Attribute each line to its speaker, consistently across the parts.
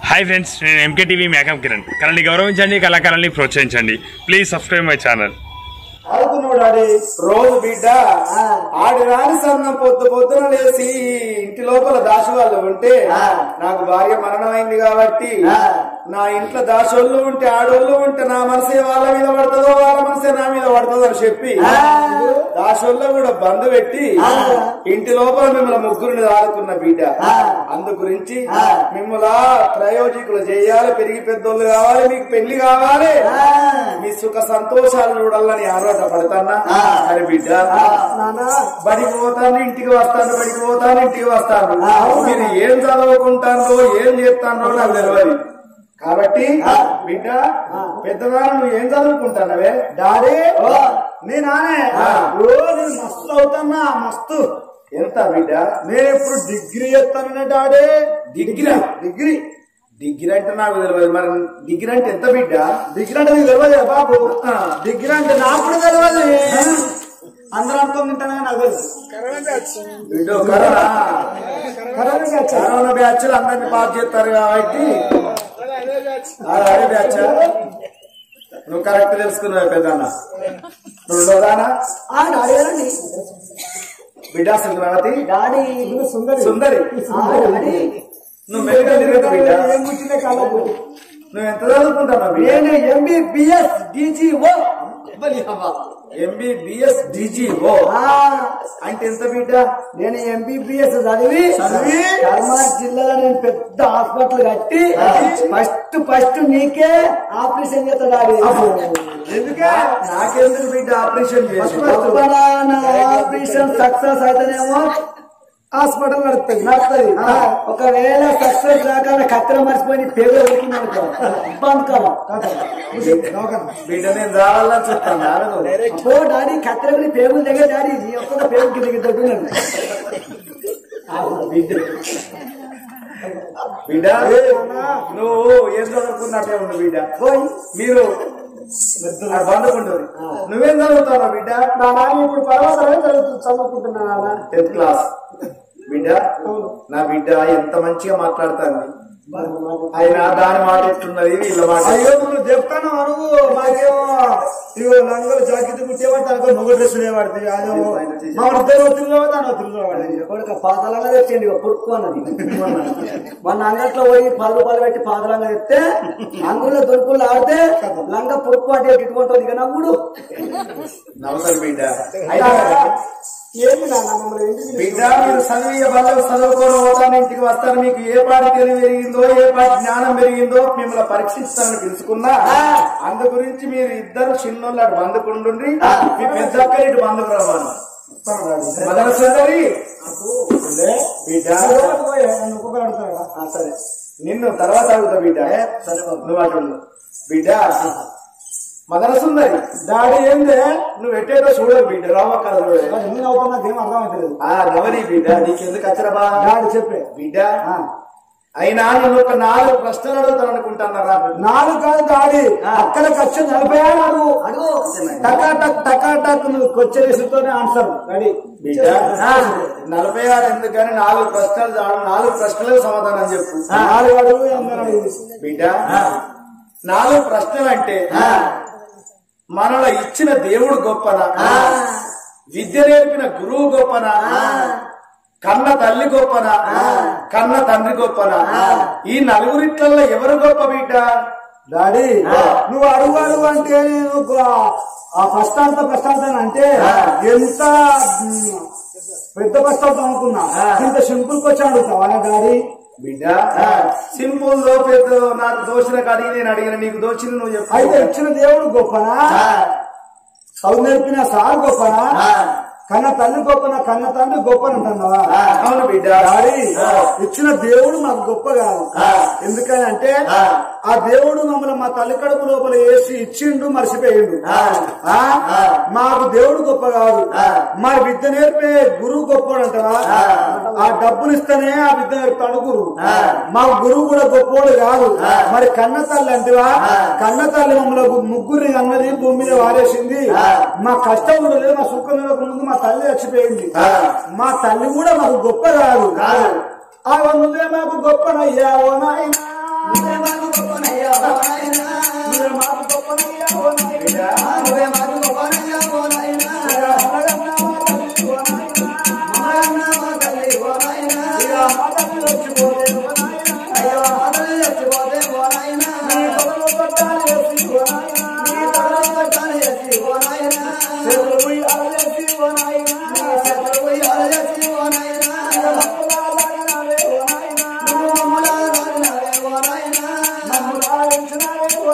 Speaker 1: Hi friends నేను MK TV makeup Kiran కళని గౌరవించండి కళాకారాన్ని ప్రోత్సహించండి ప్లీజ్ సబ్స్క్రైబ్ మై ఛానల్
Speaker 2: ఆడుకున్నాడు ఆడి రోజు బిడ్డ ఆడి రాని సన్నం పొద్దు పొద్దున లేచి ఇంటి లోపల దాసి వాళ్ళు ఉంటే నాకు భార్య మరణమైంది కాబట్టి నా ఇంట్లో దాసోళ్ళు ఉంటే ఆడోళ్ళు ఉంటే నా మనసే వాళ్ళ మీద పడుతుందో వాళ్ళ మనసే నా మీద పడుతుందో అని చెప్పి దాసోళ్ళు కూడా బంద్ పెట్టి ఇంటి లోపల మిమ్మల్ని ముగ్గురిని ఆడుకున్న బిడ్డ అందు గురించి మిమ్మల్ని ప్రయోజకులు చేయాలి పెరిగి పెద్దోళ్ళు కావాలి మీకు పెళ్లి కావాలి మీ సుఖ సంతోషాలు చూడాలని ఆరోట పడతానా అరే బిడ్డ బడికి పోతాను ఇంటికి వస్తాను బడికి పోతాను ఇంటికి వస్తాను మీరు ఏం చదువుకుంటానో ఏం చేస్తానో నాకు తెలియదు కాబట్టి బిడ్డ పెద్దవాళ్ళు నువ్వు ఏం చదువుకుంటానవే
Speaker 3: డాడీ నేనానే ఓ నేను మస్తు అవుతానా మస్తు
Speaker 2: ఎంత బిడ్డ
Speaker 3: నేను ఇప్పుడు డిగ్రీ చేస్తాను డాడీ
Speaker 2: డిగ్రీ
Speaker 3: డిగ్రీ
Speaker 2: డిగ్రీ అంటే నాకు తెలియదు మరి డిగ్రీ అంటే ఎంత బిడ్డ
Speaker 3: డిగ్రీ అంటే నీకు తెలియదు బాబు డిగ్రీ అంటే నాకు కూడా తెలియదు అందరూ అనుకుంటానే నాకు తెలుసు
Speaker 2: బిడ్డ కరోనా కరోనా బ్యాచ్ అందరిని పాస్ చేస్తారు కాబట్టి ఆ, అదే బ్యాచ్ నువ్వు కరెక్ట్ తెలుసుకున్నావు పెద్దన్న నువ్వు రెండోదానా
Speaker 3: ఆ డాడీ గారండి
Speaker 2: బిడ్డ సుందరవతి
Speaker 3: డాడీ ఇప్పుడు సుందరి
Speaker 2: సుందరి
Speaker 3: ఆ, డాడీ
Speaker 2: నువ్వు మెడికల్ తిరగదు బిడ్డ
Speaker 3: ఏం కూర్చునే కాలకు
Speaker 2: నువ్వు ఎంత చదువుకుంటావు బిడ్డ
Speaker 3: నేను ఎంబీబీఎస్ డిజిఓ
Speaker 2: ఎంబీబీఎస్ డిజిఓ
Speaker 3: ఆ
Speaker 2: అంటే ఎంత బిడ్డ
Speaker 3: నేను ఎంబీబీఎస్ చదివి
Speaker 2: చదివి?
Speaker 3: కర్మార్ జిల్లాలో నేను పెద్ద హాస్పిటల్ కట్టి ఫస్ట్ ఫస్ట్ నీకే ఆపరేషన్ చేస్తాడు
Speaker 2: ఎందుకే నాకెందుకు బిడ్డ ఆపరేషన్ చేసి
Speaker 3: నా ఆపరేషన్ సక్సెస్ అయితేనేమో హాస్పిటల్ నడుస్తుంది నడుస్తుంది ఒకవేళ సక్సెస్ కాక కత్తెర మర్చిపోయి పేరు వెళ్తుంది అనుకో బంద్కరం
Speaker 2: బిడ్డ నేను రావాలని చెప్తాను
Speaker 3: ఓ డాడీ కత్తెర పేగులు దగ్గర డాడీ నీ ఒక్క పేరు కిందకి దొడ్డున్నాను
Speaker 2: బిడ్డ బిడ్డ నువ్వు ఏం చదువుకున్నట్టే ఉండు బిడ్డ
Speaker 3: పోయి
Speaker 2: మీరు బందుకుంటుంది నువ్వేం చదువుతావు బిడ్డ
Speaker 3: నా నాన్న ఇప్పుడు పర్వతమే చదువుతూ చదువుకుంటున్నా నాన్న
Speaker 2: టెన్త్ క్లాస్ బిడ్డ నా బిడ్డ ఎంత మంచిగా మాట్లాడుతుంది అయినా దాని మాట ఎట్లున్నది వీళ్ళ మాట
Speaker 3: అయ్యో నువ్వు చెప్తాను అడుగు మాకేమో ఇగో లంగలు జాకెట్ కుట్టేవాడు అనుకో నువ్వు డ్రెస్ లేవాడుతుంది అదే మా ఇద్దరు తిరుగుతాను తిరుగుతాడు కొడుక పాతలంగా తెచ్చండి పురుక్కు అన్నది మొన్న అంగట్లో పోయి పది రూపాయలు పెట్టి పాతలంగా తెస్తే అంగుల్లో దొరుకులు ఆడితే లంగ పురుక్కు అంటే ఇట్టుకుంటుంది ఇక నవ్వుడు
Speaker 2: నమ్మకం బిడ్డ అయితే
Speaker 3: ఏంది నాన్న మమ్మల్ని ఎందుకు
Speaker 2: బిడ్డ మీరు చదివి బల్ల చదువుకోవడం పోతాను ఇంటికి వస్తాను మీకు ఏ పాటి తెలివి పెరిగిందో ఏ పాటి జ్ఞానం పెరిగిందో మిమ్మల్ని పరీక్షిస్తానని తెలుసుకున్నా అందు గురించి మీరు ఇద్దరు చిన్నోళ్ళు అటు బందుకుంటుండ్రి మీ పెద్ద అక్క ఇటు బందుకు రావాలి మదన సుందరి బిడ్డ
Speaker 3: ఆ, సరే
Speaker 2: నిన్ను తర్వాత అడుగుతా బిడ్డ
Speaker 3: సరే బాబు.
Speaker 2: నువ్వు అటు ఉండు. బిడ్డ మదన సుందరి
Speaker 3: డాడీ ఏంది
Speaker 2: నువ్వు ఎట్టేటో చూడవు బిడ్డ రామక్క చూడదు
Speaker 3: నేను అవుతున్నా నాకు ఏం అర్థమవుతలేదు
Speaker 2: ఆ నవరి బిడ్డ నీకెందుకు అచ్చరబా
Speaker 3: డాడీ చెప్పే
Speaker 2: బిడ్డ అయినా నేను ఒక నాలుగు ప్రశ్నలు అడుగుతాను అనుకుంటున్నారా
Speaker 3: నాలుగు కాదు డాడీ అక్కడ ఖర్చు నలభై ఆరు అడుగు అడుగు టకాటక్ టకాటక్ నువ్వు క్వశ్చన్ ఆన్సర్ రెడీ
Speaker 2: బిడ్డ నలభై ఆరు ఎందుకని నాలుగు ప్రశ్నలు చాలు నాలుగు ప్రశ్నలకు సమాధానం చెప్పు
Speaker 3: నాలుగు అడుగు ఎనిమిది అడుగు
Speaker 2: బిడ్డ నాలుగు ప్రశ్నలు అంటే మనలో ఇచ్చిన దేవుడు గొప్పనా విద్య నేర్పిన గురువు గొప్పనా కన్న తల్లి గొప్పనా కన్న తండ్రి గొప్పనా ఈ నలుగురిట్లలో ఎవరు గొప్ప బిడ్డ
Speaker 3: డాడీ నువ్వు అడుగు అడుగు అంటే నేను గ- ఆ ఫస్ట్ అంతా ఫస్ట్ అంతా అంటే ఎంత మ్, పెద్ద ఫస్ట్ అవుతాం అనుకున్నా ఇంత సింపుల్ క్వశ్చన్ అడుగుతావు అలా డాడీ
Speaker 2: బిడ్డ సింపుల్ లో పెద్ద నాకు దోచిన కాడికి నేను అడిగిన నీకు దోచింది నువ్వు చెప్పు
Speaker 3: అయితే ఇచ్చిన దేవుడు గొప్పనా చదువు నేర్పిన సార్ గొప్పనా కన్న తల్లి గొప్పన కన్న తండ్రి గొప్పని అంటున్నావా
Speaker 2: అవును బిడ్డ
Speaker 3: డాడీ ఇచ్చిన దేవుడు మాకు గొప్ప కాదు ఎందుకని అంటే ఆ దేవుడు మమ్మల్ని మా తల్లి కడుపు లోపల వేసి ఇచ్చిండు మర్చిపోయిండు ఆ? మాకు దేవుడు గొప్ప కాదు మా విద్య నేర్పే గురువు గొప్పవాడు అంటావా ఆ డబ్బులు ఇస్తేనే ఆ విద్య నేర్పుతాడు గురువు మా గురువు కూడా గొప్పవాడు కాదు మరి కన్న తల్లి అంటేవా కన్న తల్లి మమ్మల్ని ముగ్గురిని అన్నది భూమి మీద వారేసింది మా కష్టం కూడా లేదు మా సుఖం లేదు ముందు మా తల్లి చచ్చిపోయింది మా తల్లి కూడా మాకు గొప్ప కాదు ఆ నువ్వే మాకు గొప్పనయ్యా ఓ నాయనా పెంచినావే ఓ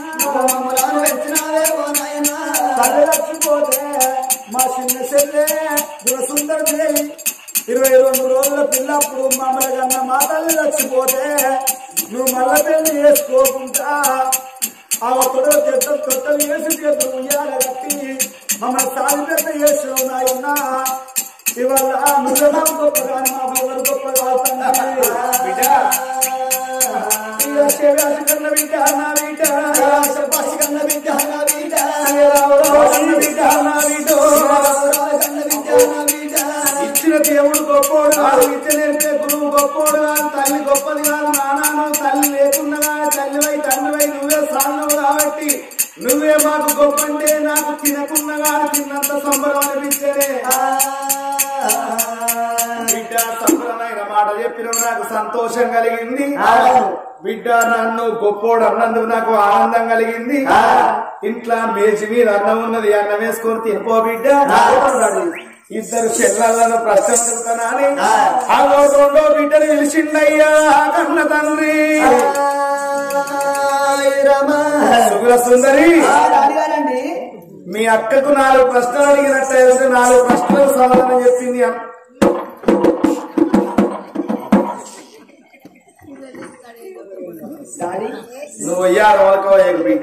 Speaker 3: నాయనా. తల్లి చచ్చిపోతే మా చిన్న చెల్లె గుణసుందర దేవి ఇరవై రెండు రోజుల పిల్లప్పుడు మమ్మల్ని కన్నా మా తల్లి చచ్చిపోతే నువ్వు మళ్ళా పెళ్లి చేసుకోకుండా ఆ ఒక్కడో చెత్త తొట్టలు వేసి చేతులు ఉయ్యాల కట్టి మమ్మల్ని సాగి పెద్ద చేసావు నాయనా ఇవాళ నువ్వే మాకు గొప్ప కానీ మా ఎవరు గొప్ప
Speaker 2: బిడ్డ కన్న బిడ్డ నా బిడ్డ కన్న బిడ్డ నా బిడ్డ కన్న బిడ్డ నా బిడ్డ ఇచ్చిన దేవుడు గొప్పోడు కాదు విద్య నేర్పే గురువు గొప్పోడు కాదు తల్లి గొప్పది కాదు నానాను తల్లి లేకున్నా కానీ తల్లివై తండ్రివై నువ్వే సాధనవు కాబట్టి నువ్వే మాకు గొప్ప అంటే నాకు తినకున్నా కానీ తిన్నంత సంబరం అనిపించే బిడ్డ సంబరమైన మాట చెప్పిన నాకు సంతోషం కలిగింది బిడ్డ నన్ను గొప్పోడు అన్నందుకు నాకు ఆనందం కలిగింది ఇంట్లో మేచి మీద అన్నం ఉన్నది అన్నం వేసుకొని తినిపో బిడ్డ ఇద్దరు చెల్లెళ్ళను ప్రశ్న అడుగుతానని ఆ రెండో బిడ్డను పిలిచిండయ్యా కన్న తండ్రి సుగుల సుందరి మీ అక్కకు నాలుగు ప్రశ్నలు అడిగినట్టయితే నాలుగు ప్రశ్నలకు సమాధానం చెప్పింది నువ్వు అయ్యారు వాళ్ళకో ఏడు బిడ్డ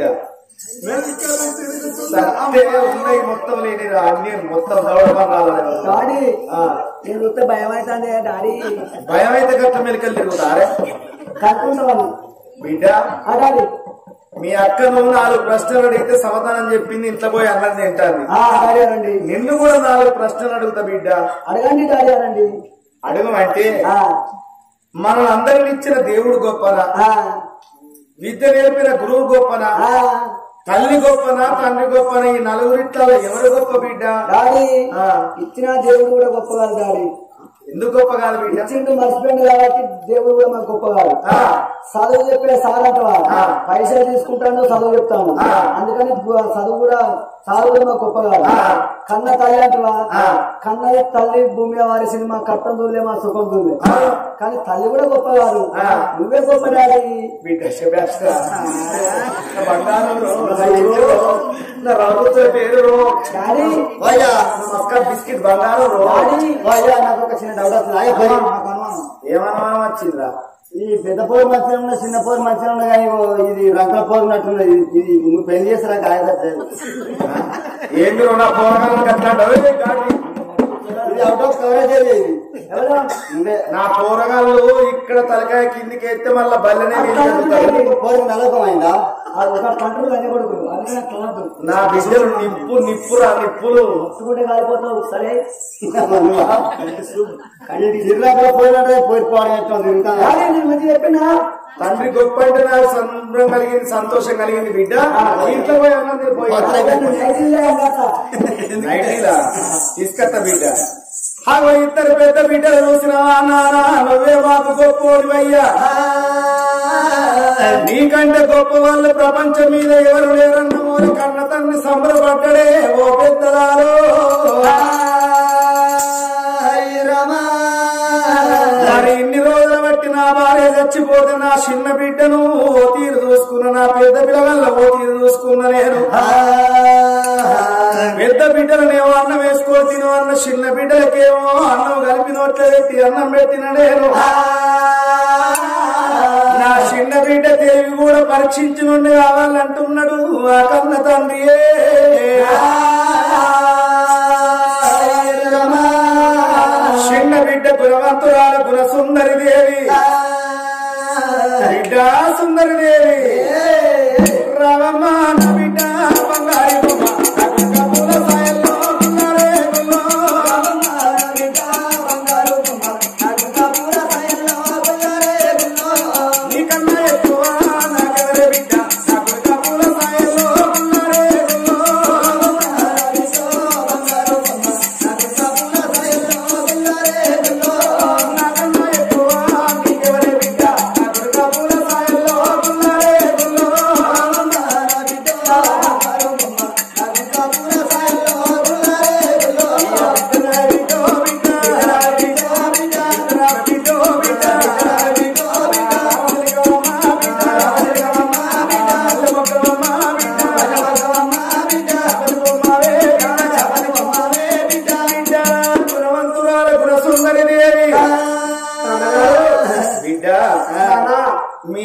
Speaker 2: సత్తే ఉన్నాయి మొత్తం లేని అన్ని మొత్తం దౌడమని రావాలి
Speaker 3: డాడీ
Speaker 2: ఆ,
Speaker 3: నేను చూస్తే భయం అవుతుంది డాడీ
Speaker 2: భయం అయితే గట్ల మెలికలు తిరుగుతారే
Speaker 3: కట్టుకుంటాను
Speaker 2: బిడ్డ
Speaker 3: ఆ డాడీ
Speaker 2: మీ అక్క నువ్వు నాలుగు ప్రశ్నలు అడిగితే సమాధానం చెప్పింది ఇంట్లో పోయి అన్నది తింటాను
Speaker 3: ఆ డాడీ అనండి
Speaker 2: నిన్ను కూడా నాలుగు ప్రశ్నలు అడుగుతా బిడ్డ
Speaker 3: అడగండి డాడీ అనండి
Speaker 2: అడుగు అంటే
Speaker 3: ఆ,
Speaker 2: మనం అందరిని ఇచ్చిన దేవుడు గొప్పనా
Speaker 3: ఆ,
Speaker 2: విద్య నేర్పిన గురువు గొప్పనా
Speaker 3: ఆ,
Speaker 2: తల్లి గొప్పనా తండ్రి గొప్పనా ఈ నలుగురిట్లో ఎవరు గొప్ప బిడ్డ
Speaker 3: డాడీ
Speaker 2: ఆ,
Speaker 3: ఇచ్చిన దేవుడు కూడా గొప్ప కాదు డాడీ
Speaker 2: ఎందుకు గొప్ప కాదు బిడ్డ
Speaker 3: ఇచ్చిండు మర్చిపోయింది కాబట్టి దేవుడు కూడా మనకు గొప్ప కాదు
Speaker 2: ఆ,
Speaker 3: చదువు చెప్పే సార్ అంటవా
Speaker 2: ఆ.
Speaker 3: పైసలు తీసుకుంటాను చదువు చెప్తాను
Speaker 2: ఆ.
Speaker 3: అందుకని గు- చదువు కూడా చదువు కూడా మాకు గొప్ప కాదు
Speaker 2: ఆ.
Speaker 3: కన్న తల్లి అంటవా
Speaker 2: ఆ.
Speaker 3: కన్న తల్లి భూమి వారి సినిమా కట్టం దూలే మా సుఖం దూలే
Speaker 2: ఆ.
Speaker 3: కానీ తల్లి కూడా గొప్ప కాదు
Speaker 2: ఆ.
Speaker 3: నువ్వే గొప్ప డాడీ
Speaker 2: బిడ్డ శభాష్ రా. నా బంగారం రో, నా ఇల్లు రో, నా రాబోతున్న పేరు రో.
Speaker 3: డాడీ
Speaker 2: వాయ్యా, నా మస్కా బిస్కెట్ బంగారం రో.
Speaker 3: డాడీ వాయ్యా, నాకు ఒక చిన్న డౌట్ వస్తుంది ఆయ్ పోయి, నాకు అనుమానం.
Speaker 2: ఏమనుమానం వచ్చిందిరా
Speaker 3: ఈ పెద్ద పోరు మంచిగా ఉన్న చిన్న పోరు మంచిగా ఉన్న కానీ ఓ ఇది రంగుల పోరు ఉన్నట్టున్నది ఇది- ఇది నువ్వు పెళ్లి చేస్తారా కాయదట్లేదు
Speaker 2: ఏంటి రో నా పోరగాళ్ళకి అట్లా అంటావు? ఏయ్ గాడి.
Speaker 3: ఇది అవుట్ ఆఫ్ కవరేజ్ ఇది ఎవరు నువ్వే
Speaker 2: నా పోరగాళ్ళు ఇక్కడ తలకాయ కిందికి ఎత్తే మళ్ళా బల్లనే మీద పెడతారు.
Speaker 3: పోరు నలకమైందా అది ఒక కంట్రోల్ అన్ని కొడుకు అందుకని క్లాత్
Speaker 2: నా బిడ్డలు నిప్పు నిప్పురా నిప్పులు
Speaker 3: ముట్టుకుంటే కాలిపోతావు సరే జిల్లాలో పోయినట్టే పోయిపోవడం నేను మంచిగా చెప్పినా
Speaker 2: తండ్రి గొప్ప అంటే నాకు సంబరం కలిగింది సంతోషం కలిగింది బిడ్డ ఇంట్లో పోయి అన్నం తిని పోయి నైటీలా తీసుకొస్తా బిడ్డ అగో ఇద్దరు పెద్ద బిడ్డలు చూసినవా నానా నువ్వే మాకు గొప్పోడివయ్యా నీకంటే గొప్ప వాళ్ళు ప్రపంచం మీద ఎవరు లేరన్న మూల కన్న తండ్రి సంబరపడ్డడే ఓ పెద్దలాలో మరి ఇన్ని రోజులు బట్టి నా భార్య చచ్చిపోతే నా చిన్న బిడ్డను ఓ తీరు చూసుకున్న నా పెద్ద పిల్లగల్ల ఓ తీరు చూసుకున్న నేను పెద్ద బిడ్డలనేమో అన్నం వేసుకో తిను అన్న చిన్న బిడ్డలకేమో అన్నం కలిపి నోట్లో పెట్టి అన్నం పెట్టిన నేను నా చిన్న బిడ్డ తెలివి కూడా పరీక్షించి నుండి కావాలంటున్నాడు ఆ కన్న తండ్రియే చిన్న బిడ్డ గుణవంతురాలు గుణ సుందరి దేవి బిడ్డ సుందరి దేవి రవమ్మ నా బిడ్డ బంగారి బొమ్మ నా బిడ్డ పూల సాయల్లో గుల్లారే గుల్లో. నీకన్నా ఎక్కువ నాకెవరే బిడ్డ నా బిడ్డ పూల సాయల్లో గుల్లారే గుల్లో. నాకన్నా ఎక్కువ నీకెవరే బిడ్డ నా బిడ్డ పూల సాయల్లో గుల్లారే గుల్లో.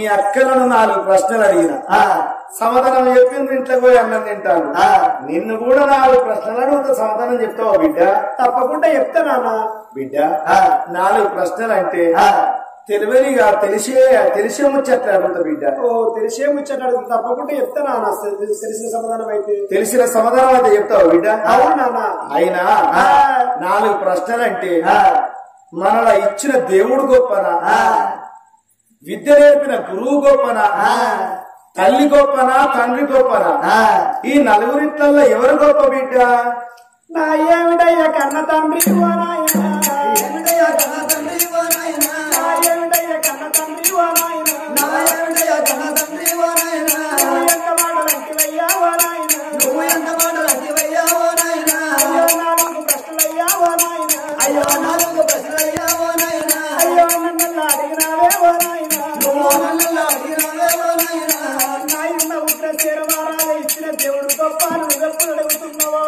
Speaker 2: అక్కలను నాలుగు ప్రశ్నలు అడిగిన సమాధానం చెప్పింది ఇంట్లో పోయి అన్నం తింటాను నిన్ను కూడా నాలుగు ప్రశ్నలు అడుగుతా సమాధానం చెప్తావా బిడ్డ
Speaker 3: తప్పకుండా చెప్తా నాన్న
Speaker 2: బిడ్డ నాలుగు ప్రశ్నలు అంటే తెలివనిగా తెలిసే తెలిసే ముచ్చట్లు అడుగుతా బిడ్డ
Speaker 3: ఓ తెలిసే ముచ్చట అడుగు తప్పకుండా చెప్తా నాన్న తెలి- తెలిసిన సమాధానం అయితే
Speaker 2: తెలిసిన సమాధానం అయితే చెప్తావా బిడ్డ
Speaker 3: అవును నాన్న
Speaker 2: అయినా నాలుగు ప్రశ్నలు అంటే మనలా ఇచ్చిన దేవుడు గొప్పనా విద్య నేర్పిన గురువు గొప్పనా తల్లి గొప్పనా తండ్రి గొప్పనా ఈ నలుగురిట్లలో ఎవరు గొప్ప బిడ్డ
Speaker 3: నా ఏమిటయ్య కన్న తండ్రి ఓ నాయనా.
Speaker 4: ఏమిటయ్యా కన్న తండ్రి ఓ నాయనా?
Speaker 3: నా ఏమిటయ్య కన్న తండ్రి ఓ నాయనా.
Speaker 4: నా ఏమిటయ్యా కన్న తండ్రి ఓ నాయనా?
Speaker 3: నువ్వు ఎంత మాటలంటివయ్యా ఓ నాయనా.
Speaker 4: నువ్వు ఎంత మాటలు అంటివయ్యా ఓ నాయనా?
Speaker 3: అయ్యో నాలుగు ప్రశ్నలయ్యా ఓ నాయనా.
Speaker 4: అయ్యో నాలుగు ప్రశ్నలయ్యా ఓ నాయనా?
Speaker 3: అయ్యో నన్ను అడిగినావే ఓ నాయనా.
Speaker 4: నువ్వు నన్ను అడిగినావే ఓ నాయనా?
Speaker 3: నాయన ఉగ్రసేన మహారాజా ఇచ్చిన దేవుడు గొప్ప నువ్వు ఎప్పుడు అడుగుతున్నావో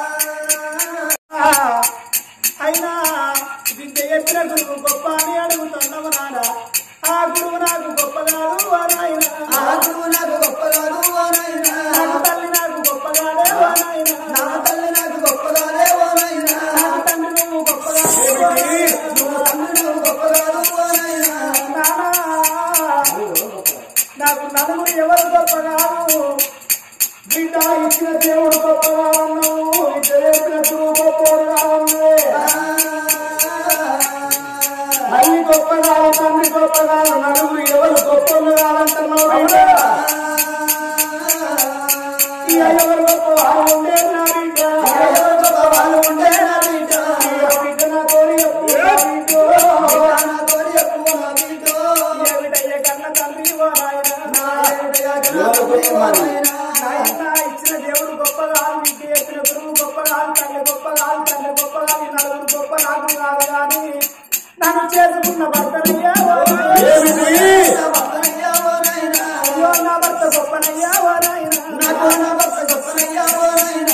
Speaker 4: ఆ,
Speaker 3: అయినా విద్య చెప్పిన గురువు గొప్ప అని అడుగుతున్నావు నాన్న ఆ గురువు నాకు గొప్ప కాదు ఓ నాయన
Speaker 4: ఆ గురువు నాకు గొప్పగాడు ఓ నాయనా?
Speaker 3: నాకు తల్లి నాకు గొప్పగానే ఓ నాయన
Speaker 4: నా తల్లి నాకు గొప్పగానే ఓ నాయనా?
Speaker 3: నాకు తండ్రి నువ్వు గొప్పగానే ఓ నాయనా.
Speaker 4: నువ్వు తండ్రి నాకు గొప్పగాడు ఓ నాయనా?
Speaker 3: నానా, నాకు నలుగురు ఎవరు గొప్ప కాదు బిడ్డ ఇచ్చిన దేవుడు గొప్పగా ఉన్నావు విద్య చెప్పిన గురువు గొప్పవాడు కావాలి తల్లి గొప్ప కాదు తండ్రి గొప్ప కాదు నలుగురు ఎవరు గొప్పలు కాదంటున్నావు బిడ్డ ఈ ఎవరు గొప్ప వాళ్ళు ఉండే నా బిడ్డ
Speaker 4: ఎవరు గొప్ప వాళ్ళు ఉంటే నా బిడ్డ.
Speaker 3: ఈ బిడ్డ నా తోడి ఎప్పుడు నా బిడ్డ.
Speaker 4: నా తోడి ఎక్కువ నా బిడ్డ.
Speaker 3: ఏమిటయ్య కన్న తండ్రి ఓ నాయనా.
Speaker 4: నా ఏమిటయ్యా కన్న తండ్రి ఓ నాయనా?
Speaker 3: నాయనా ఇచ్చిన దేవుడు గొప్ప కాదు విద్య చెప్పిన గురువు గొప్ప కాదు తల్లి గొప్ప కాదు తండ్రి గొప్ప కాదు ఈ నలుగురు గొప్ప నాకు కాదు కానీ నన్ను చేసుకున్న భర్తనయ్యా ఓ నాయనా.
Speaker 4: నా భర్తనయ్యా ఓ నాయనా?
Speaker 3: అయ్యో నా భర్త గొప్పనయ్యా ఓ నాయనా.
Speaker 4: నాకు నా భర్త గొప్పనయ్యా ఓ నాయనా?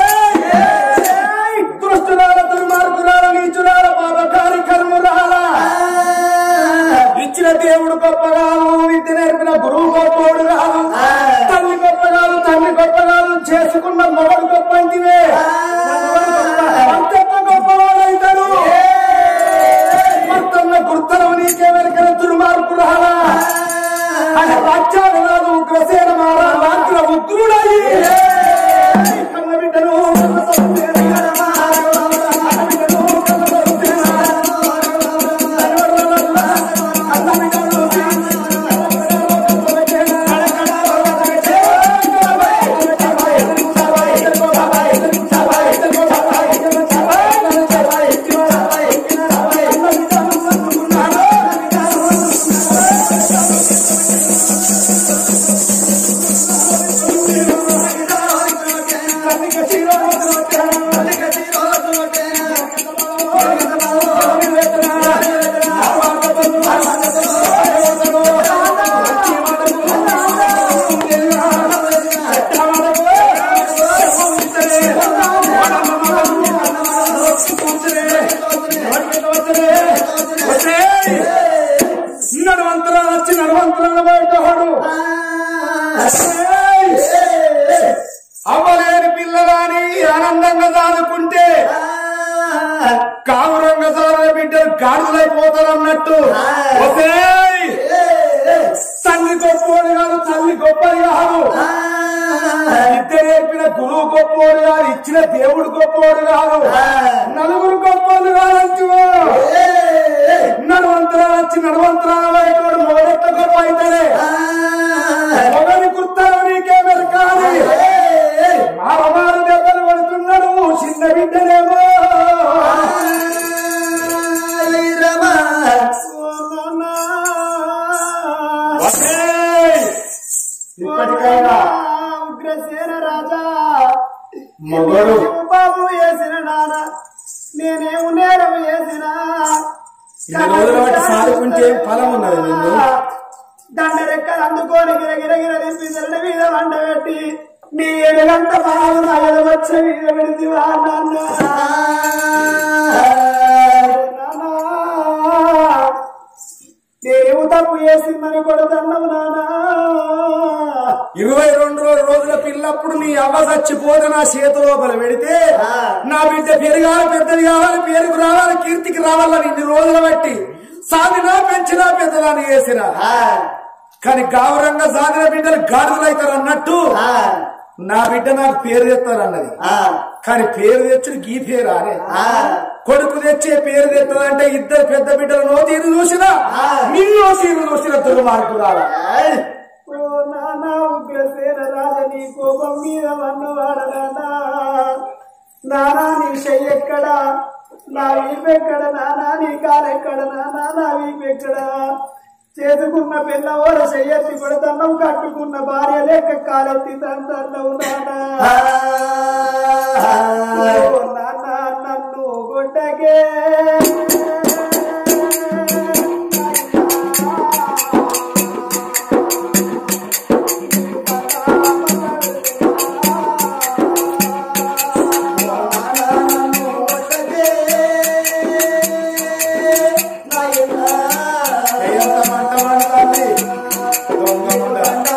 Speaker 2: ఏయ్! దుష్టురాల దుర్మార్గురాల నీచురాల పాపకారి కర్మురాల ఇచ్చిన దేవుడు గొప్ప కాదు విద్య నేర్పిన గురువు గొప్పవాడు కాదు తల్లి గొప్ప కాదు తండ్రి గొప్ప కాదు చేసుకున్న మొగడు గొప్ప అంటివే అంతెంత గొప్పవాడు అవుతాడు మొత్తంలో గుర్తలు నీకే వెనకన దుర్మార్గురాల ఆయన రాజ్యాలు కాదు ఉగ్రసేన మారా రాత్ర ఉగ్రుడయ్యి కన్న బిడ్డను కన్న సొంతేన కన్న బిడ్డను కన్న సొంతేన కన్న బిడ్డను నడవంతరాలు వచ్చి నడవంతరాలు బయటవాడు అవ్వలేని పిల్లలని ఆనందంగా దాదుకుంటే కావురంగ సారణ బిడ్డలు గాడులైపోతారు అన్నట్టు ఒసేయ్! తండ్రి గొప్పవాడు కాదు తల్లి గొప్పది కాదు విద్య నేర్పిన గురువు గొప్పవాడు కాదు ఇచ్చిన దేవుడు గొప్పవాడు కాదు నలుగురు గొప్పవాడు కాదంటూ నడవంతరాలు వచ్చి నడవంతరాల బయటవాడు మొదలెట్ట గొప్ప అవుతాడే మొగని గుర్తాలు నీకే మెరకాలి మారమారు దెబ్బలు పడుతున్నాడు చిన్న బిడ్డలేమో ఒసేయ్! ఇప్పటికైనా
Speaker 3: ఉగ్రసేన రాజా
Speaker 2: మొగడు
Speaker 3: బాబు వేసిన నాన్న నేనేం నేరం వేసిన
Speaker 2: ఇన్ని రోజుల బట్టి సాదుకుంటే ఏం ఫలం ఉన్నది నిన్ను
Speaker 3: దండ రెక్కలు అందుకొని గిరగిర గిర దింపి జరడి మీద వండ పెట్టి నీ ఎడగంట బాగు నా ఎడ వచ్చే మీద పెడితివా నాన్న నాన్న, నేనేమో తప్పు చేసిందని కొడుతున్నావు నానా
Speaker 2: ఇరవై రెండు రో- రోజుల పిల్లప్పుడు నీ అవ్వ చచ్చిపోతే నా చేతి లోపల పెడితే నా బిడ్డ పెరగాలి పెద్దది కావాలి పేరుకు రావాలి కీర్తికి రావాలని ఇన్ని రోజులు బట్టి సాధినా పెంచినా పెద్దదాన్ని చేసిన కానీ గౌరవంగా సాధిన బిడ్డలు గాడుదలు అవుతారు అన్నట్టు నా బిడ్డ నాకు పేరు తెస్తారు అన్నది కానీ పేరు తెచ్చిన గీ పేరు అనే కొడుకు తెచ్చే పేరు తెత్తదంటే ఇద్దరు పెద్ద బిడ్డలు నో తీరు చూసినా నిన్నో తీరు చూసిన దుర్మార్గు రాలా
Speaker 3: ఓ నానా ఉగ్రసేన రాజ నీ కోపం మీద వన్నవాడ నానా నానా నీ చెయ్యెక్కడ నా వీపెక్కడ నానా నీ కాలెక్కడ నానా నా వీపెక్కడ చేసుకున్న పిల్ల ఓర చెయ్యెత్తి కొడుతున్నావు కట్టుకున్న భార్య లెక్క కాలెత్తి తంతన్నావు నానా ఓ నానా నన్ను గుడ్డకే
Speaker 2: ఎంత మంట మండుతుంది. దొంగ ముండ.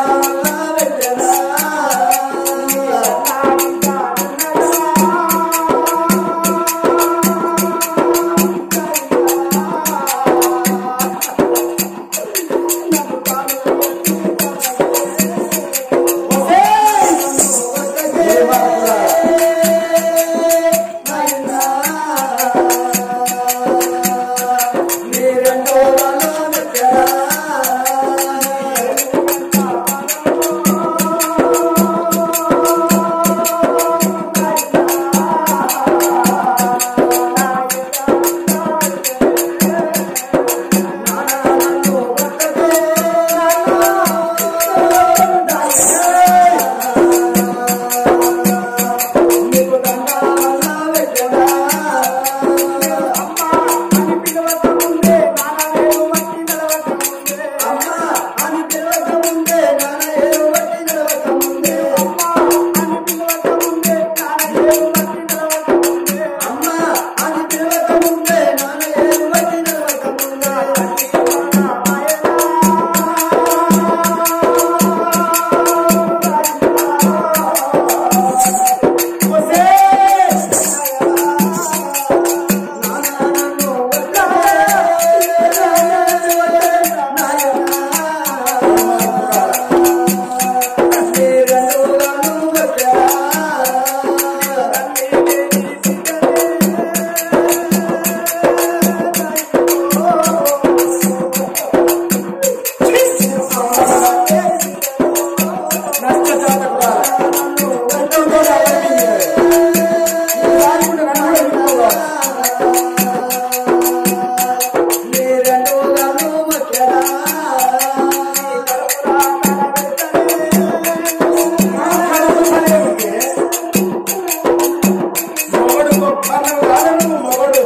Speaker 2: మొగడు గొప్ప అన్నవు కాదు నువ్వు మొగడు.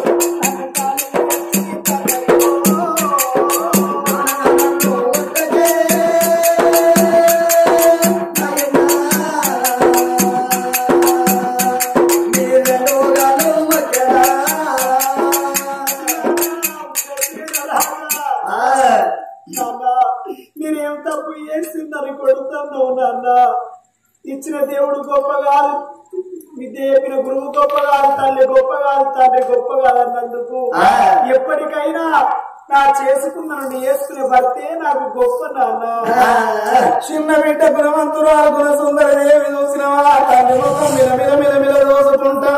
Speaker 3: నాన్న నేనేం తప్పు చేసిందని కొడుతున్నావు నాన్న ఇచ్చిన దేవుడు గొప్ప కాదు విద్య చెప్పిన గురువు గొప్ప కాదు తల్లి గొప్ప కాదు తండ్రి గొప్ప కాదు అన్నందుకు ఎప్పటికైనా నా చేసుకున్నాను నీ చేసుకునే భర్తే నాకు గొప్ప నాన్న
Speaker 2: చిన్న బిడ్డ గుణవంతురాలు గుణ సుందర దేవి చూసినవా తల్లి ముఖం మీద మీద మీద మీద దోసుకుంటా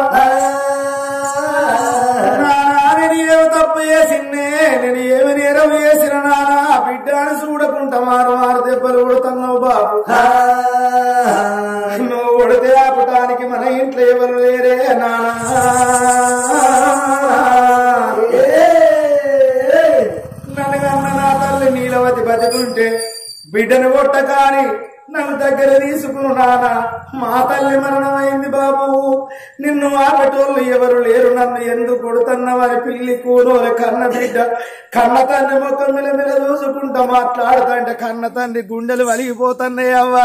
Speaker 2: నానా నేను ఏమి తప్పు చేసిందే నేను ఏమి నేరం చేసిన నానా బిడ్డని చూడకుంటా మారు మారు దెబ్బలు కొడుతున్నావు బాబు నువ్వు కొడితే ఆపటానికి మన ఇంట్లో ఎవరు లేరే నానా నన్నగన్న నా తల్లి నీలవతి బతికుంటే బిడ్డను కొట్ట కాని నన్ను దగ్గర తీసుకును నాన్న మా తల్లి మరణమైంది బాబు నిన్ను ఆపటోళ్ళు ఎవరు లేరు నన్ను ఎందుకు కొడుతున్నవని పిల్లి కూలోని కన్న బిడ్డ కన్న తండ్రి మొత్తం మీద మీద చూసుకుంటా మాట్లాడుతుంటే కన్న తండ్రి గుండెలు వలిగిపోతున్నాయి అవ్వా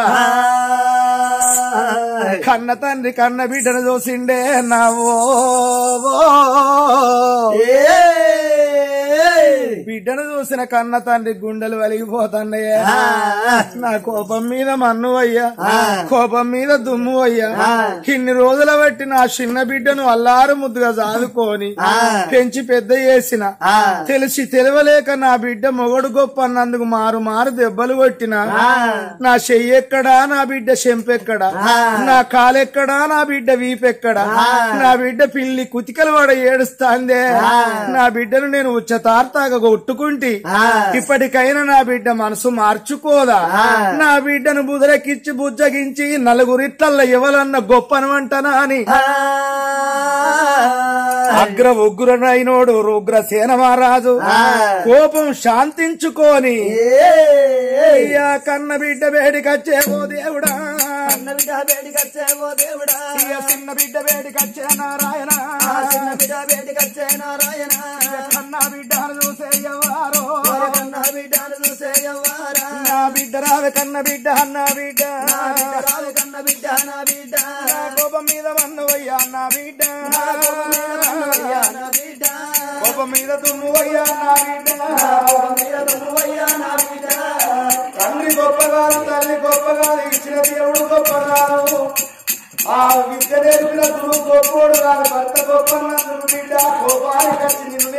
Speaker 2: కన్న తండ్రి కన్న బిడ్డను చూసిండే నవ్వో బిడ్డను చూసిన కన్న తండ్రి గుండెలు వెలిగిపోతున్నాయే నా కోపం మీద మన్ను అయ్యా కోపం మీద దుమ్ము అయ్యా ఇన్ని రోజుల బట్టి నా చిన్న బిడ్డను అల్లారు ముద్దుగా సాదుకొని పెంచి పెద్ద చేసిన తెలిసి తెలియలేక నా బిడ్డ మొగడు గొప్ప అన్నందుకు మారు మారు దెబ్బలు కొట్టిన నా చెయ్యెక్కడా నా బిడ్డ చెంపెక్కడా నా కాలెక్కడా నా బిడ్డ వీపెక్కడా నా బిడ్డ పిల్లి కుతికలు వాడ ఏడుస్తాందే నా బిడ్డను నేను ఉచ్చతార్తాగా కొట్టుకుంటి ఇప్పటికైనా నా బిడ్డ మనసు మార్చుకోదా నా బిడ్డను బుదరకిచ్చి బుజ్జగించి నలుగురిట్లల్ల ఎవలన్న గొప్పనమంటనా అని అగ్ర ఉగ్రనైనోడు రుగ్ర సేన మహారాజు కోపం శాంతించుకొని అయ్యా కన్న బిడ్డ వేడికచ్చేవో దేవుడా
Speaker 4: చిన్న బిడ్డ వేడికచ్చేవో దేవుడా
Speaker 2: ఇయ్య చిన్న బిడ్డ వేడికచ్చే నారాయణ
Speaker 4: ఆ చిన్న బిడ్డ వేడికచ్చే నారాయణ
Speaker 2: కన్న బిడ్డను చూసేయవారో
Speaker 4: కన్న బిడ్డను చూసే ఎవ్వారా
Speaker 2: నా బిడ్డ రావే కన్న బిడ్డ అన్న బిడ్డ
Speaker 4: నా బిడ్డ రావు కన్న బిడ్డ నా బిడ్డ
Speaker 2: నా కోపం మీద వన్నువయ్యా నా బిడ్డ
Speaker 4: అయ్యా నా బిడ్డ
Speaker 2: కోపం మీద దుమ్మువయ్యా నా బిడ్డ
Speaker 4: మీద నువ్వయ్యా నా బిడ్డ
Speaker 2: తండ్రి గొప్పగాను తల్లి గొప్పగాను ఇచ్చిన దేవుడు గొప్పగాను ఆ విద్య నేర్పిన గురువు గొప్పోడు కాదు భర్త గొప్ప బిడ్డ కోపానికి వచ్చి నిన్ను